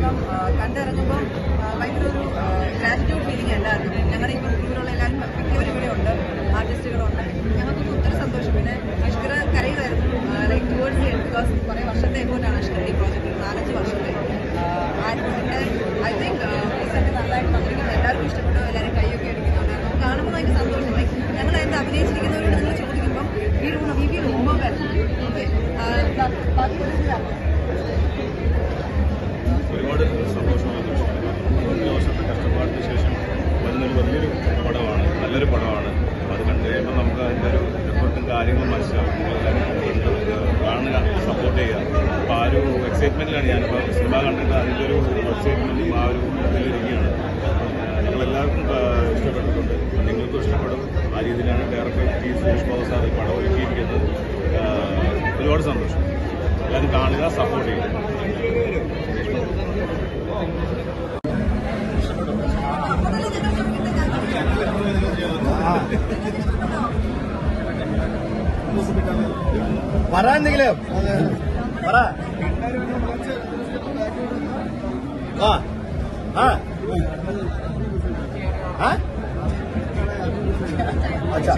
cinema ആ, കണ്ടിറങ്ങുമ്പോൾ ആ, ഭയങ്കര ഒരു ഗ്രാറ്റിറ്റ്യൂഡ് ഫീലിംഗ് എല്ലാവർക്കും ഞങ്ങളുടെ ഇപ്പോൾ ഇവിടെയുള്ള എല്ലാവരും മിക്കവരും ഇവിടെ ഉണ്ട് ആർട്ടിസ്റ്റുകളുണ്ട് ഞങ്ങൾക്കൊക്കെ ഒത്തിരി സന്തോഷം പിന്നെ അഷ്കർ കരയുമായിരുന്നു ലൈക്ക് ടുവേർഡ്സ് ബിക്കോസ് കുറേ വർഷത്തെ എഫോർട്ടാണ് അഷ്കർ ഈ പ്രോജക്റ്റ് നാലഞ്ച് വർഷത്തെ ഐ തിങ്ക് ഒക്കെ നല്ലതായിട്ട് വന്നിരിക്കുന്നു എല്ലാവർക്കും ഇഷ്ടപ്പെട്ടു എല്ലാവരും കൈയൊക്കെ അടിക്കുന്നുണ്ടായിരുന്നു നമുക്ക് കാണുമ്പോൾ ഭയങ്കര സന്തോഷം ലൈക്ക് ഞങ്ങൾ എന്ത് അഭിനയിച്ചിരിക്കുന്നവരോട് നിങ്ങൾ ചോദിക്കുമ്പോൾ ഈ room we feel over okay ബാക്കി ഒരുപാട് സന്തോഷമുള്ള നിമിഷമാണ് ഒരു വർഷത്തെ കഷ്ടപ്പാടിന് ശേഷം വരുന്നൊരു വലിയൊരു പടമാണ് നല്ലൊരു പടമാണ് അത് കണ്ടു കഴിയുമ്പോൾ നമുക്ക് അതിൻ്റെ ഒരു എഫർട്ടും കാര്യങ്ങളും മനസ്സിലാവും നിങ്ങളെല്ലാവരും കാണുക സപ്പോർട്ട് ചെയ്യുക അപ്പോൾ ആ ഒരു എക്സൈറ്റ്മെൻറ്റിലാണ് ഞാനിപ്പോൾ സിനിമ കണ്ടിട്ട് അതിൻ്റെ ഒരു എക്സൈറ്റ്മെൻറ്റും ആ ഒരു ഇതിലിരിക്കുകയാണ് നിങ്ങളെല്ലാവർക്കും ആ, ഇഷ്ടപ്പെട്ടിട്ടുണ്ട് നിങ്ങൾക്കും ഇഷ്ടപ്പെടും ആ രീതിയിലാണ് director T Suresh Babu sir ഈ പടം ഒരുക്കിയിരിക്കുന്നത് ആ, ഒരുപാട് സന്തോഷം എല്ലാവരും കാണുക സപ്പോർട്ട് ചെയ്യുക പറ എന്തെങ്കിലും പറ ആ ആ ആ അച്ഛാ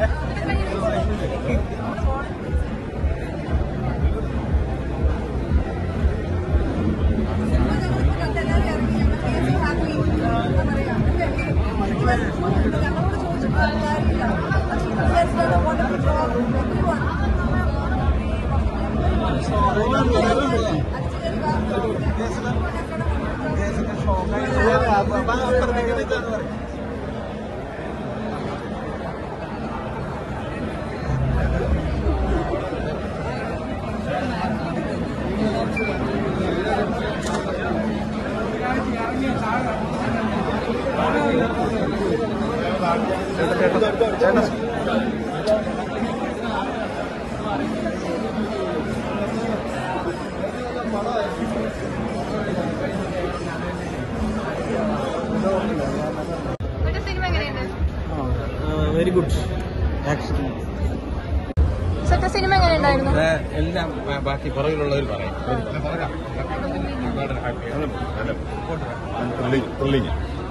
മറ്റേ സിനിമ എങ്ങനെയുണ്ട് very good action Sathya cinema എങ്ങനെയുണ്ടായിരുന്നു എല്ലാം ബാക്കി പുറകിലുള്ളവർ പറയും ത്രില്ലിങ്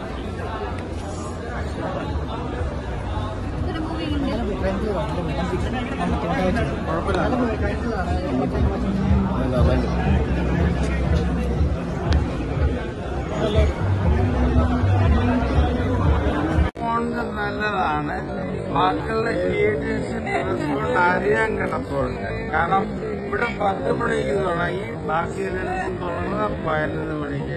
ഫോണിന് നല്ലതാണ് ബാക്കിയുള്ള ക്രിയേറ്റേഴ്സിന്റെ റെസ്പോണ്ട് അറിയാൻ കിടപ്പുണ്ട് കാരണം ഇവിടെ പത്ത് മണിക്ക് തുടങ്ങി ബാക്കി എല്ലായിടത്തും തുടങ്ങുന്നത് പതിനൊന്ന് മണിക്ക്